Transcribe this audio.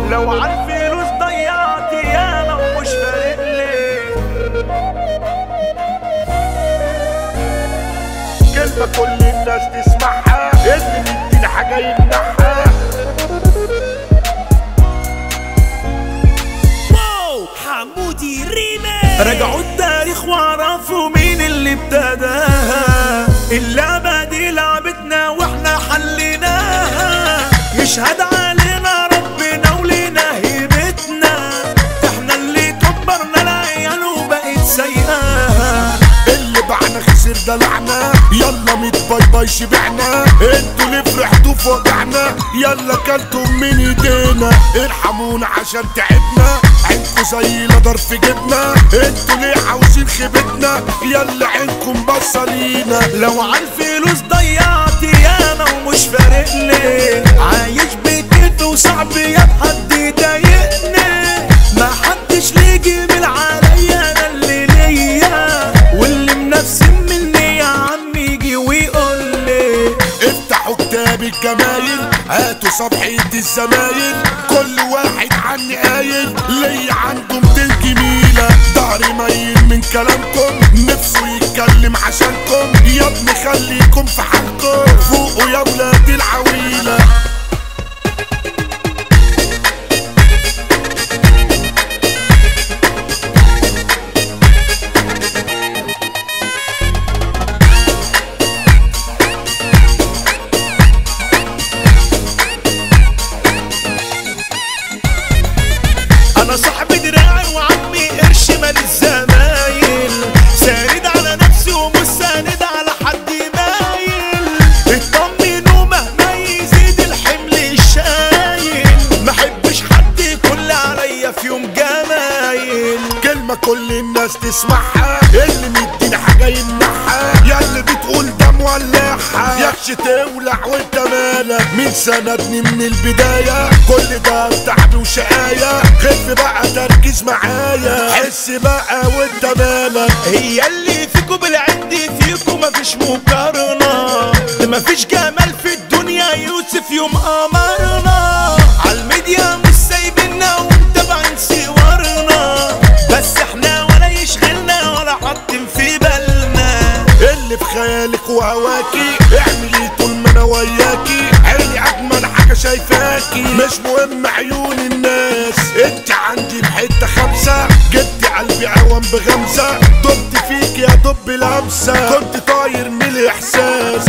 لو عالفلوس ضيعت ياما ومش فارق لي كلمة كل الناس تسمعها اللي مديني حاجة يمنعها واو حمودي ريمي رجعوا التاريخ وعرفوا مين اللي ابتداها اللعبة دي لعبتنا واحنا حليناها يشهد علينا ربنا ولينا هيبتنا احنا اللي كبرنا العيال وبقت سيئاها اللي بعنا خسر دلعنا يلا ميت باي باي شبعنا انتوا اللي فرحتوا في وجعنا يلا كلتوا من ايدينا ارحمونا عشان تعبنا عينكوا زي لدر في جبنا انتوا ليه عاوزين خيبتنا يلا عينكم بصلينا لو عالفلوس ضيعت ياما ومش فارق لي عايش بكيف وصعب يا حد يضايقني ما حدش ليه جميل عليا انا اللي ليا واللي منفسن مني يا عم يجي ويقول لي افتحوا كتاب الجمايل هاتوا صفحة الزمايل كل واحد عني قايل ليا عنده 200 جميلة ظهري ميل من كلامكم نفسه يتكلم عشانكم يا ابني خليكم في حالكم فوقوا يا ولاد العويلة انا صاحب دراعي وعمي قرش مال الزمايل ساند على نفسي ومش ساند على حد مايل اطمنوا مهما يزيد الحمل الشايل ما احبش حد يكل عليا في يوم جمايل كلمة كل الناس تسمعها اللي مديني حاجة يمنعها يا اللي بتقول ده مولعها يكش تولع وانت مالك مين سندني من البداية كل ده تعب وشقاية خف بقى تركيز معايا حس بقى وانت مالك هي اللي فيكو بالعند فيكو مفيش مقارنة ده مفيش جمال في الدنيا يوسف يوم قمرنا عالميديا مش سايبنا ومتابعين صورنا بس احنا ولا يشغلنا ولا حاطين في بالنا اللي في خيالك وهواكي اعملي طول ما انا وياكي عيني اجمل حاجه شايفاكي مش مهم عيون الناس انت عندي بحته خمسه جبت قلبي عوام بغمزه دبت فيك يا دب لمسه كنت طاير من الاحساس